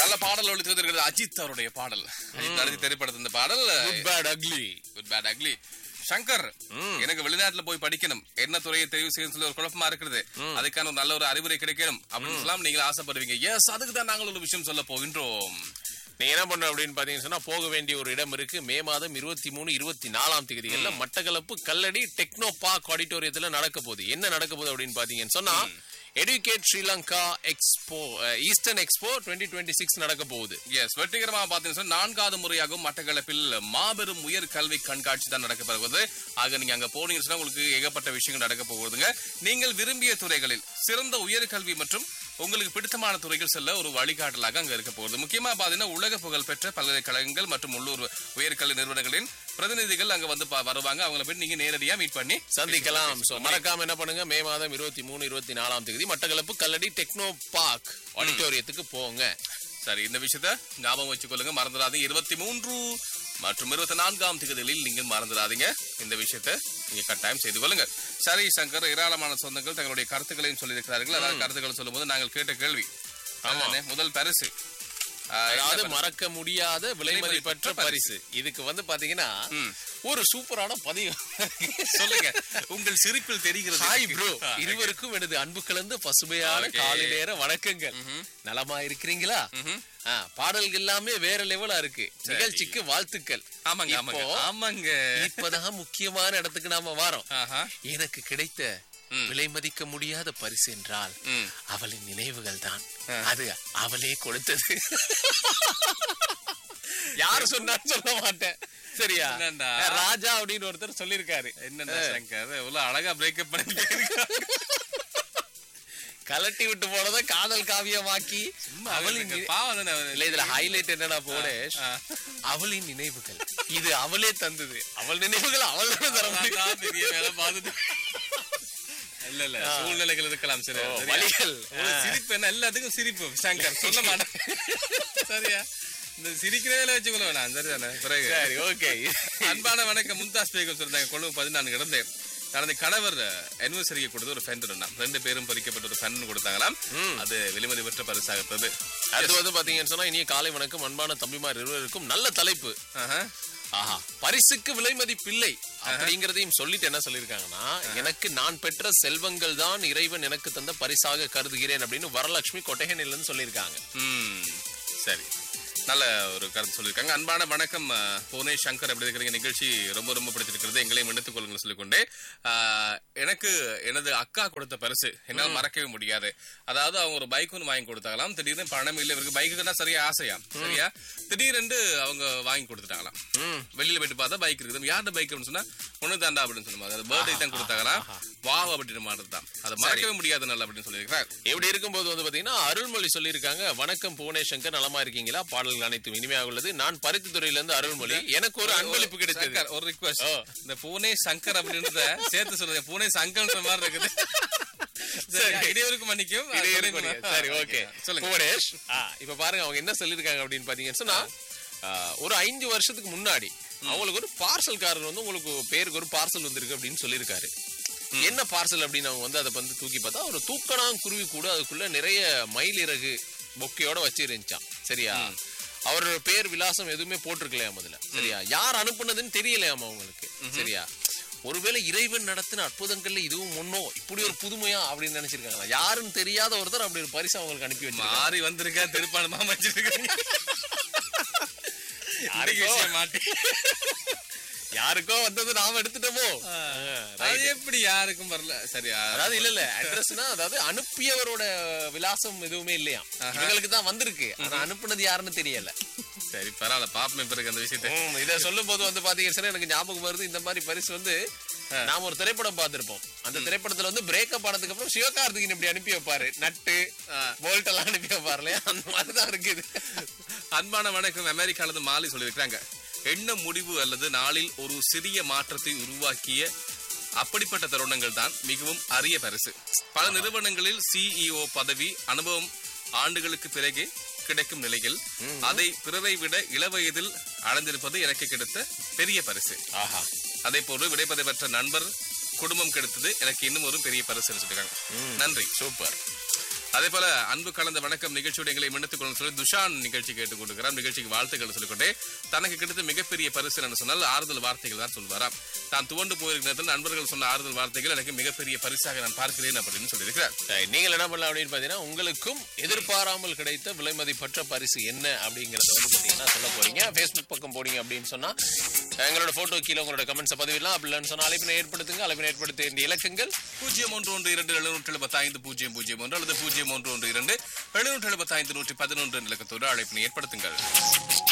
நல்ல பாடல் ஒழித்து இருக்கிறது அஜித் அவருடைய பாடல் அஜித் நடத்தி திரைப்படத்து இந்த பாடல் good bad ugly good bad ugly Shankar எனக்கு வெளிநாட்டுல போய் படிக்கணும் என்ன துறையை தெரிவு செய்யணும் சொல்லி ஒரு குழப்பமா இருக்குது அதுக்கான ஒரு நல்ல ஒரு அறிவுரை கிடைக்கணும் அப்படின்னு சொல்லலாம் நீங்க ஆசைப்படுவீங்க எஸ் அதுக்கு தான் நாங்கள் ஒரு விஷயம் சொல்ல போகின்றோம் நீ என்ன பண்ற அப்படின்னு பாத்தீங்கன்னா சொன்னா, போக வேண்டிய ஒரு இடம் இருக்கு மே மாதம் இருபத்தி மூணு இருபத்தி நாலாம் தேதிகள்ல மட்டக்களப்பு கல்லடி டெக்னோ பார்க் ஆடிட்டோரியத்துல நடக்க போகுது என்ன நடக்க போகுது அப்படின்னு பாத்தீங்கன்னு சொன்னா educate Sri Lanka expo eastern expo twenty twenty six நடக்க போகுது எஸ் வெற்றிகரமா பாத்தீங்கன்னா நான்காவது முறையாகவும் மட்டக்களப்பில் மாபெரும் உயர் கல்வி கண்காட்சி தான் நடக்க போகுது ஆக நீங்க அங்க போனீங்கன்னு சொன்னா உங்களுக்கு ஏகப்பட்ட விஷயங்கள் நடக்க போகுதுங்க நீங்கள் விரும்பிய துறைகளில் சிறந்த உயர் கல்வி மற்றும் உங்களுக்கு பிடித்தமான துறைகள் செல்ல ஒரு வழிகாட்டலாக அங்க இருக்க போகுது முக்கியமா பாத்தீங்கன்னா உலக புகழ் பெற்ற பல்கலைக்கழகங்கள் மற்றும் உள்ளூர் உயர்கல்வி நிறுவனங்களின் பிரதிநிதிகள் அங்க வந்து பா- வருவாங்க அவங்கள போய் நீங்க நேரடியா மீட் பண்ணி சந்திக்கலாம் சோ மறக்காம என்ன பண்ணுங்க மே மாதம் இருபத்தி மூணு இருபத்தி நாலாம் தேதி மட்டக்களப்பு கல்லடி டெக்னோ பார்க் ஆடிட்டோரியத்துக்கு போங்க சரி இந்த விஷயத்த ஞாபகம் வச்சுக்கொள்ளுங்க மறந்துடாதீங்க இருபத்தி மூன்று மற்றும் இருபத்தி நான்காம் தேதிகளில் நீங்கள் மறந்துடாதீங்க இந்த விஷயத்த நீங்க கட்டாயம் செய்து கொள்ளுங்க சரி சங்கர் ஏராளமான சொந்தங்கள் தங்களுடைய கருத்துக்களையும் சொல்லியிருக்கிறார்கள் அதாவது கருத்துக்களை சொல்லும்போது நாங்கள் கேட்ட கேள்வி ஆமாண்ணே முதல் பரிசு ஆஹ், அதாவது என்ன மறக்க முடியாத விலை மதிப்பற்ற பரிசு இதுக்கு வந்து பாத்தீங்கன்னா ம். ஒரு சூப்பரான பதிவு பரிசு? சொல்லுங்க உங்கள் சிரிப்பில் தெரிகிறது ஹாய் ப்ரோ இருவருக்கும் எனது அன்பு கலந்த பசுமையான Okay. காலை நேர வணக்கங்கள் நலமா இருக்கிறீங்களா ஆ, பாடல்கள் எல்லாமே வேற லெவலா இருக்கு நிகழ்ச்சிக்கு வாழ்த்துக்கள் ஆமாங்க ஆமாங்க இப்போ ஆமாங்க இப்பதான் முக்கியமான இடத்துக்கு நாம வரோம் ஆஹா எனக்கு கிடைத்த விலை மதிக்க முடியாத பரிசு என்றால் ம். அவளின் நினைவுகள் தான் அது அவளே கொடுத்தது யார் சொன்னான்னு சொல்ல மாட்டேன் சரியா என்னடா? ராஜா அப்படின்னு ஒருத்தர் சொல்லிருக்காரு என்னடா சங்கர் இவ்வளவு அழகா பிரேக்கப் பண்ணிட்டு இருக்காங்க. கலட்டி விட்டு போனதை காதல் காவியமாக்கி அவளின் அவளுக்கு நி- பாவம் தானே அவரு. இல்ல இதுல ஹைலைட் என்னடா போடேஷ் ஆ. அவளின் நினைவுகள் இது அவளே தந்தது அவள் நினைவுகள் அவள் தான் தர முடியும் நான் பெரிய வேலை பார்த்துட்டு இல்ல இல்ல சூழ்நிலைகள் இருக்கலாம் சரி ஓ, சரியா? வலிகள். ஒரு சிரிப்பு என்ன எல்லாத்துக்கும் சிரிப்பு சங்கர் சொல்ல மாட்டேன் சரியா இந்த சிரிக்கிறதுல வச்சுக்கொள்ள வேணாம் சரிதானே பிறகு சரி ஓகே அன்பான வணக்கம் மும்தாஸ் பேகம் சொல்றாங்க கொழும்பு பதினான்கு கிடந்தேன் தனது கணவர் அனிவர்சரியை கொடுத்து ஒரு ஃபேன் இருந்தான் ரெண்டு பேரும் பறிக்கப்பட்ட ஒரு ஃபேன் கொடுத்தாங்களாம் அது விலைமதி பெற்ற பரிசாக இருந்தது அடுத்து வந்து பாத்தீங்கன்னு சொன்னா இனிய காலை வணக்கம் அன்பான தம்பிமார் இருவருக்கும் நல்ல தலைப்பு ஆஹா. ஆஹா பரிசுக்கு விலை மதிப்பில்லை அப்படிங்கறதையும் சொல்லிட்டு என்ன சொல்லிருக்காங்கன்னா எனக்கு நான் பெற்ற செல்வங்கள் தான் இறைவன் எனக்கு தந்த பரிசாக கருதுகிறேன் அப்படின்னு வரலட்சுமி கொட்டகனில இருந்து சொல்லியிருக்காங்க ம் சரி நல்ல ஒரு கருத்து சொல்லியிருக்காங்க அன்பான வணக்கம் அஹ், புவனேஷ் சங்கர் அப்படி இருக்கிற நிகழ்ச்சி ரொம்ப ரொம்ப பிடிச்சிருக்கிறது எங்களையும் எடுத்துக் கொள்ளுங்கள் சொல்லிக்கொண்டே ஆஹ், எனக்கு எனது அக்கா கொடுத்த பரிசு என்னால் மறக்கவே முடியாது அதாவது அவங்க ஒரு பைக் ஒன்று வாங்கி கொடுத்தாங்களாம் திடீர்னு பணம் இல்லை இவருக்கு பைக்குன்னா சரியா ஆசையா சரியா திடீரென்று அவங்க வாங்கி கொடுத்துட்டாங்களாம் வெளியில போயிட்டு பார்த்தா பைக் இருக்குது யார்கிட்ட பைக் அப்படின்னு சொன்னா ஒண்ணு தாண்டா அப்படின்னு சொன்னாங்க அது பர்த்டே தான் கொடுத்தாங்களாம் வாவ் அப்படின்னு மாதிரி தான் அதை மறக்கவே முடியாது நல்லா அப்படின்னு சொல்லியிருக்கிறார் இப்படி இருக்கும்போது வந்து பாத்தீங்கன்னா அருள்மொழி சொல்லியிருக்காங்க வணக்கம் புவனேஷ் சங்கர் நலமா இருக்கீங்களா பாடல்கள் அனைத்தும் இனிமையாக உள்ளது நான் பருத்தி துறையில இருந்து அருள்மொழி எனக்கு ஒரு அன்பளிப்பு கிடைத்தது சங்கர், ஒரு ரிக்வஸ்ட் ஓ. இந்த பூனே சங்கர் அப்படின்றத சேர்த்து சொல்லுங்க பூனே சங்கர்ன்ற மாதிரி இருக்குது சரி இடையூறுக்கு மன்னிக்கும் இது இருக்கும். சரி ஓகே சொல்லுங்க புவனேஷ் ஆ, இப்ப பாருங்க அவங்க என்ன சொல்லிருக்காங்க அப்படின்னு பாத்தீங்கன்னு சொன்னா ஆ, ஒரு ஐந்து வருஷத்துக்கு முன்னாடி அவங்களுக்கு ஒரு பார்சல் காரர் வந்து உங்களுக்கு பேருக்கு ஒரு பார்சல் வந்திருக்கு அப்படின்னு சொல்லியிருக்காரு என்ன பார்சல் அப்படின்னு அவங்க வந்து அதை வந்து தூக்கி பார்த்தா ஒரு தூக்கணாங் குருவி கூட அதுக்குள்ள நிறைய மயில் இறகு பொக்கையோட வச்சு இருந்துச்சான் சரியா அவரோட பேர் விலாசம் எதுவுமே போட்டிருக்கலையாம் முதல்ல சரியா யார் அனுப்புனதுன்னு தெரியலையாம் அவங்களுக்கு சரியா ஒருவேளை இறைவன் நடத்தின அற்புதங்கள்ல இதுவும் ஒன்னோ இப்படி ஒரு புதுமையா அப்படின்னு நினைச்சிருக்காங்களா யாருன்னு தெரியாத ஒருத்தர் அப்படி ஒரு பரிசு அவங்களுக்கு அனுப்பி வச்சிருக்காங்க மாறி வந்திருக்கா திருப்பானமா வச்சிருக்காங்க யாருக்கோ- விஷயம் மாட்டி யாருக்கோ வந்தது நாம எடுத்துட்டோமோ அது எப்படி யாருக்கும் வரல சரியா அதாவது இல்ல இல்ல அட்ரஸ்னா அதாவது அனுப்பியவரோட விலாசம் எதுவுமே இல்லையா இவங்களுக்கு தான் வந்திருக்கு ஆனா அனுப்புனது யாருன்னு தெரியல சரி பரவாயில்ல பாப்பமே பிறகு அந்த விஷயத்தை ம், இத சொல்லும் போது வந்து பாத்தீங்கன்னா எனக்கு ஞாபகம் வருது இந்த மாதிரி பரிசு வந்து நாம ஒரு திரைப்படம் பார்த்திருப்போம் அந்த திரைப்படத்துல வந்து பிரேக்கப் ஆனதுக்கு அப்புறம் சிவகார்த்திகேயன் இப்படி அனுப்பி வைப்பாரு நட்டு போல்ட் எல்லாம் அனுப்பி வைப்பாரு இல்லையா அந்த மாதிரிதான் இருக்குது அன்பான வணக்கம் அமெரிக்கால இருந்து மாலி சொல்லியிருக்காங்க எண்ண முடிவு அல்லது நாளில் ஒரு சிறிய மாற்றத்தை உருவாக்கிய அப்படிப்பட்ட தருணங்கள் தான் மிகவும் அரிய பரிசு பல நிறுவனங்களில் சிஇஓ பதவி அனுபவம் ஆண்டுகளுக்கு பிறகு கிடைக்கும் நிலையில் அதை பிறரை விட இளவயதில் அடைந்திருப்பது எனக்கு கிடைத்த பெரிய பரிசு ஆஹா அதே போன்று விடைபெற பெற்ற நண்பர் குடும்பம் கிடைத்தது எனக்கு இன்னும் ஒரு பெரிய பரிசு சொல்லியிருக்காங்க நன்றி சூப்பர் அதே போல அன்பு கலந்த வணக்கம் நிகழ்ச்சியோட எங்களை மன்னித்துக் கொள்ளும் சொல்லி துஷான் நிகழ்ச்சி கேட்டுக் கொண்டிருக்கிறார் நிகழ்ச்சிக்கு வாழ்த்துக்கள் சொல்லிக்கொண்டே தனக்கு கிடைத்த மிகப்பெரிய பரிசு என்று சொன்னால் ஆறுதல் வார்த்தைகள் தான் சொல்வாராம் தான் துவண்டு போயிருக்கிற நேரத்தில் நண்பர்கள் சொன்ன ஆறுதல் வார்த்தைகள் எனக்கு மிகப்பெரிய பரிசாக நான் பார்க்கிறேன் அப்படின்னு சொல்லியிருக்கிறார் சரி, நீங்கள் என்ன பண்ணலாம் அப்படின்னு பாத்தீங்கன்னா உங்களுக்கும் எதிர்பாராமல் கிடைத்த விலை மதிப்பற்ற பரிசு என்ன அப்படிங்கறத வந்து பாத்தீங்கன்னா சொல்ல போறீங்க Facebook பக்கம் போனீங்க அப்படின்னு சொன்னா எங்களோட போட்டோ கீழே உங்களோட கமெண்ட்ஸை பதிவிடலாம் அப்படி இல்லைன்னு சொன்னா அழைப்பினை ஏற்படுத்துங்க அழைப்பினை ஏற்படுத்த வேண்டிய இலக்கங்கள் பூஜ்ஜியம் ஒன்று ஒன்று இரண்டு எழுநூற்றி எழுபத்தி ஐந்து பூஜ்ஜியம் பூஜ்ஜியம் ஒன்று அல்லது பூஜ்ஜியம் ஒன்று ஒன்று இரண்டு எழுநூற்றி எழுபத்தி ஐந்து நூற்றி பதினொன்று இலக்கத்தோடு அழைப்பினை ஏற்படுத்துங்கள்